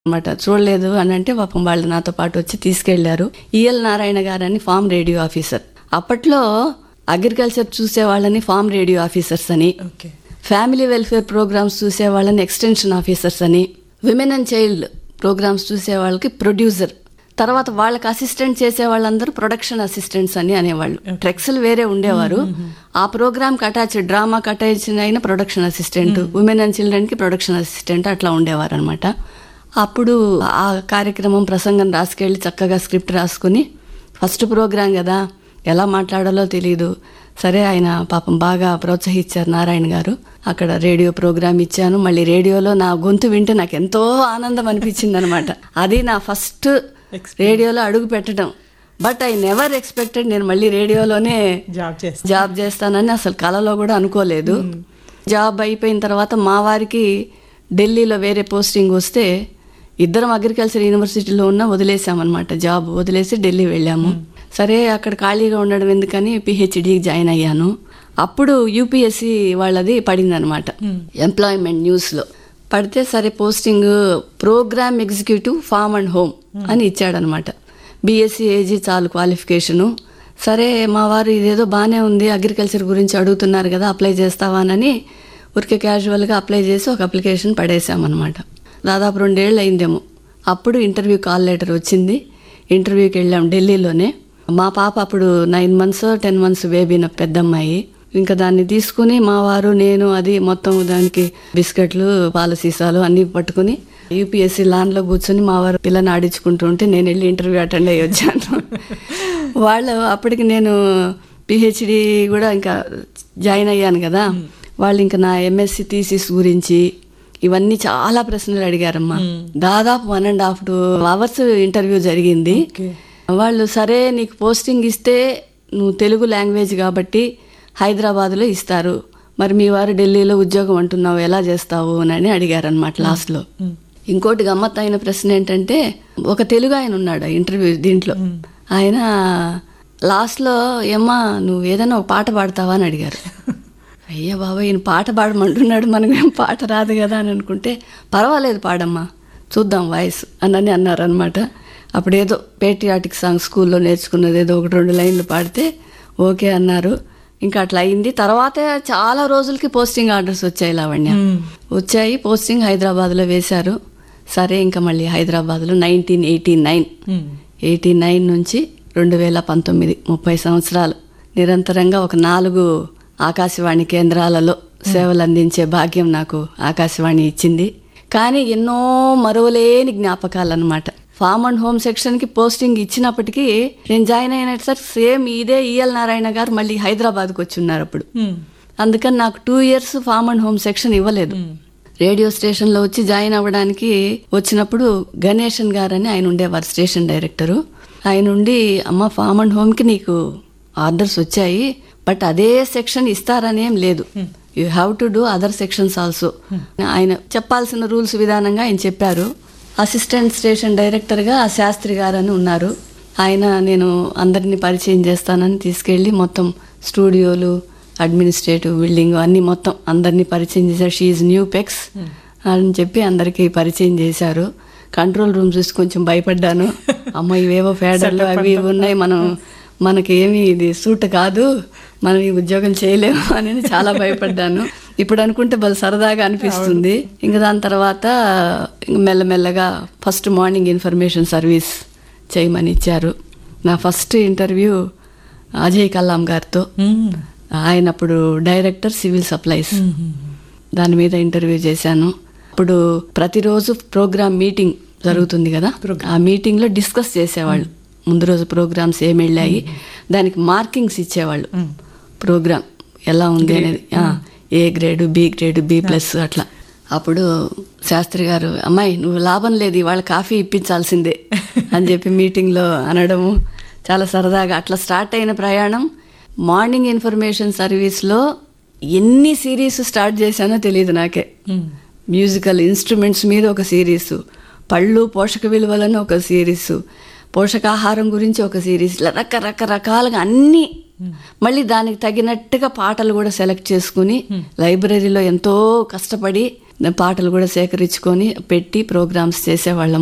అనమాట చూడలేదు అని అంటే పాపం వాళ్ళు నాతో పాటు వచ్చి తీసుకెళ్లారు ఈఎల్ నారాయణ గారని ఫామ్ రేడియో ఆఫీసర్ అప్పట్లో అగ్రికల్చర్ చూసే వాళ్ళని ఫామ్ రేడియో ఆఫీసర్స్ అని ఓకే ఫ్యామిలీ వెల్ఫేర్ ప్రోగ్రామ్స్ చూసే వాళ్ళని ఎక్స్టెన్షన్ ఆఫీసర్స్ అని విమెన్ అండ్ చైల్డ్ ప్రోగ్రామ్స్ చూసే వాళ్ళకి ప్రొడ్యూసర్ తర్వాత వాళ్ళకి అసిస్టెంట్ చేసే వాళ్ళందరూ ప్రొడక్షన్ అసిస్టెంట్స్ అని అనేవాళ్ళు ట్రెక్స్లు వేరే ఉండేవారు ఆ ప్రోగ్రామ్ అటాచ్ డ్రామా అటాచ్ అయిన production assistant women and children కి ప్రొడక్షన్ అసిస్టెంట్ అట్లా ఉండేవారు అనమాట అప్పుడు ఆ కార్యక్రమం ప్రసంగం రాసుకెళ్ళి చక్కగా స్క్రిప్ట్ రాసుకుని ఫస్ట్ ప్రోగ్రాం కదా ఎలా మాట్లాడాలో తెలియదు సరే ఆయన పాపం బాగా ప్రోత్సహించారు నారాయణ గారు అక్కడ రేడియో ప్రోగ్రామ్ ఇచ్చాను మళ్ళీ రేడియోలో నా గొంతు వింటే నాకు ఎంతో ఆనందం అనిపించింది అనమాట అది నా ఫస్ట్ రేడియోలో అడుగు పెట్టడం బట్ ఐ నెవర్ ఎక్స్పెక్టెడ్ నేను మళ్ళీ రేడియోలోనే జాబ్ చేస్తా జాబ్ చేస్తానని అసలు కలలో కూడా అనుకోలేదు జాబ్ అయిపోయిన తర్వాత మా వారికి ఢిల్లీలో వేరే పోస్టింగ్ వస్తే ఇద్దరం అగ్రికల్చర్ యూనివర్సిటీలో ఉన్న వదిలేసామన్నమాట జాబ్ వదిలేసి ఢిల్లీ వెళ్ళాము సరే అక్కడ ఖాళీగా ఉండడం ఎందుకని పిహెచ్డి జాయిన్ అయ్యాను అప్పుడు యూపీఎస్సి వాళ్ళది పడిందనమాట ఎంప్లాయ్మెంట్ న్యూస్లో పడితే సరే posting program executive farm and home అని ఇచ్చాడనమాట బీఎస్సీ ఏజీ చాలు క్వాలిఫికేషను సరే మా వారు ఇదేదో బాగానే ఉంది అగ్రికల్చర్ గురించి అడుగుతున్నారు కదా అప్లై చేస్తావానని ఊరికే క్యాజువల్గా అప్లై చేసి ఒక అప్లికేషన్ పడేసామన్నమాట దాదాపు రెండేళ్ళు అయిందేమో అప్పుడు ఇంటర్వ్యూ కాల్ లెటర్ వచ్చింది ఇంటర్వ్యూకి వెళ్ళాం ఢిల్లీలోనే మా పాప అప్పుడు nine months ten months baby నా పెద్దమ్మాయి ఇంకా దాన్ని తీసుకుని మా వారు నేను అది మొత్తం దానికి బిస్కెట్లు పాల సీసాలు అన్నీ పట్టుకుని యూపీఎస్సీ లాన్లో కూర్చొని మా వారు పిల్లని ఆడించుకుంటూ ఉంటే నేను వెళ్ళి ఇంటర్వ్యూ అటెండ్ అయ్యి వచ్చాను వాళ్ళు అప్పటికి నేను పిహెచ్డి కూడా ఇంకా జాయిన్ అయ్యాను కదా వాళ్ళు ఇంకా నా ఎంఎస్సి థీసిస్ గురించి ఇవన్నీ చాలా ప్రశ్నలు అడిగారమ్మా దాదాపు one and half two hours interview జరిగింది ఓకే వాళ్ళు సరే నీకు పోస్టింగ్ ఇస్తే నువ్వు తెలుగు లాంగ్వేజ్ కాబట్టి హైదరాబాద్లో ఇస్తారు మరి మీ వారు ఢిల్లీలో ఉద్యోగం అంటున్నావు ఎలా చేస్తావు అని అడిగారనమాట లాస్ట్లో ఇంకోటి గమ్మత్ అయిన ప్రశ్న ఏంటంటే ఒక తెలుగు ఆయన ఉన్నాడు ఆ ఇంటర్వ్యూ దీంట్లో ఆయన లాస్ట్లో ఏమ్మా నువ్వు ఏదైనా ఒక పాట పాడతావా అని అడిగారు అయ్యా బాబా ఈయన పాట పాడమంటున్నాడు మనకేం పాట రాదు కదా అని అనుకుంటే పర్వాలేదు పాడమ్మా చూద్దాం వాయిస్ అని అన్నారనమాట అప్పుడేదో పేట్రియాటిక్ సాంగ్ స్కూల్లో నేర్చుకున్నది ఏదో ఒకటి రెండు లైన్లు పాడితే ఓకే అన్నారు ఇంకా అట్లా అయింది తర్వాత చాలా రోజులకి పోస్టింగ్ ఆర్డర్స్ వచ్చాయి లావణ్య వచ్చాయి పోస్టింగ్ హైదరాబాద్లో వేశారు సరే ఇంకా మళ్ళీ హైదరాబాద్లో nineteen eighty nine eighty nine నుంచి రెండు వేల పంతొమ్మిది ముప్పై సంవత్సరాలు నిరంతరంగా ఒక నాలుగు ఆకాశవాణి కేంద్రాలలో సేవలు అందించే భాగ్యం నాకు ఆకాశవాణి ఇచ్చింది కానీ ఎన్నో మరువలేని జ్ఞాపకాలు అనమాట ఫార్మ్ అండ్ హోమ్ సెక్షన్కి పోస్టింగ్ ఇచ్చినప్పటికీ నేను జాయిన్ అయిన సార్ సేమ్ ఇదే ఈఎల్ నారాయణ గారు మళ్ళీ హైదరాబాద్కి వచ్చి ఉన్నారు అప్పుడు అందుకని నాకు two years farm and home section ఇవ్వలేదు రేడియో స్టేషన్లో వచ్చి జాయిన్ అవ్వడానికి వచ్చినప్పుడు గణేషన్ గారు అని ఆయన ఉండేవారు స్టేషన్ డైరెక్టరు ఆయన ఉండి అమ్మ ఫార్మ్ అండ్ హోమ్కి నీకు ఆర్డర్స్ వచ్చాయి బట్ అదే సెక్షన్ ఇస్తారనేం లేదు you have to do other sections also ఆయన చెప్పాల్సిన రూల్స్ విధానంగా ఆయన చెప్పారు అసిస్టెంట్ స్టేషన్ డైరెక్టర్గా శాస్త్రి గారు అని ఉన్నారు ఆయన నేను అందరినీ పరిచయం చేస్తానని తీసుకెళ్ళి మొత్తం స్టూడియోలు అడ్మినిస్ట్రేటివ్ బిల్డింగ్ అన్ని మొత్తం అందరినీ పరిచయం చేశారు షీఈ్ న్యూ పెక్స్ అని చెప్పి అందరికీ పరిచయం చేశారు కంట్రోల్ రూమ్ చూసి కొంచెం భయపడ్డాను అమ్మ ఇవేవో ఫేడర్లు అవి ఇవి ఉన్నాయి మనం మనకి ఏమి ఇది సూట్ కాదు మనం ఈ ఉద్యోగం చేయలేము అని చాలా భయపడ్డాను ఇప్పుడు అనుకుంటే బలు సరదాగా అనిపిస్తుంది ఇంకా దాని తర్వాత ఇంక మెల్లమెల్లగా ఫస్ట్ మార్నింగ్ ఇన్ఫర్మేషన్ సర్వీస్ చేయమని ఇచ్చారు నా ఫస్ట్ ఇంటర్వ్యూ అజయ్ కల్లాం గారితో ఆయన అప్పుడు డైరెక్టర్ సివిల్ సప్లైస్ దాని మీద ఇంటర్వ్యూ చేశాను అప్పుడు ప్రతిరోజు ప్రోగ్రామ్ మీటింగ్ జరుగుతుంది కదా ఆ మీటింగ్లో డిస్కస్ చేసేవాళ్ళు ముందు రోజు ప్రోగ్రామ్స్ ఏమి వెళ్ళాయి దానికి మార్కింగ్స్ ఇచ్చేవాళ్ళు ప్రోగ్రామ్ ఎలా ఉంది అనేది ఆ, A grade B grade B plus అట్లా అప్పుడు శాస్త్రి గారు అమ్మాయి నువ్వు లాభం లేదు ఇవాళ కాఫీ ఇప్పించాల్సిందే అని చెప్పి మీటింగ్లో అనడము చాలా సరదాగా అట్లా స్టార్ట్ అయిన ప్రయాణం మార్నింగ్ ఇన్ఫర్మేషన్ సర్వీస్లో ఎన్ని సిరీస్ స్టార్ట్ చేశానో తెలియదు నాకే మ్యూజికల్ ఇన్స్ట్రుమెంట్స్ మీద ఒక సిరీస్ పళ్ళు పోషక విలువలను ఒక సిరీస్ పోషకాహారం గురించి ఒక సిరీస్ ఇలా రకరకరకాలుగా అన్ని మళ్ళీ దానికి తగినట్టుగా పాటలు కూడా సెలెక్ట్ చేసుకుని లైబ్రరీలో ఎంతో కష్టపడి పాటలు కూడా సేకరించుకొని పెట్టి ప్రోగ్రామ్స్ చేసేవాళ్ళం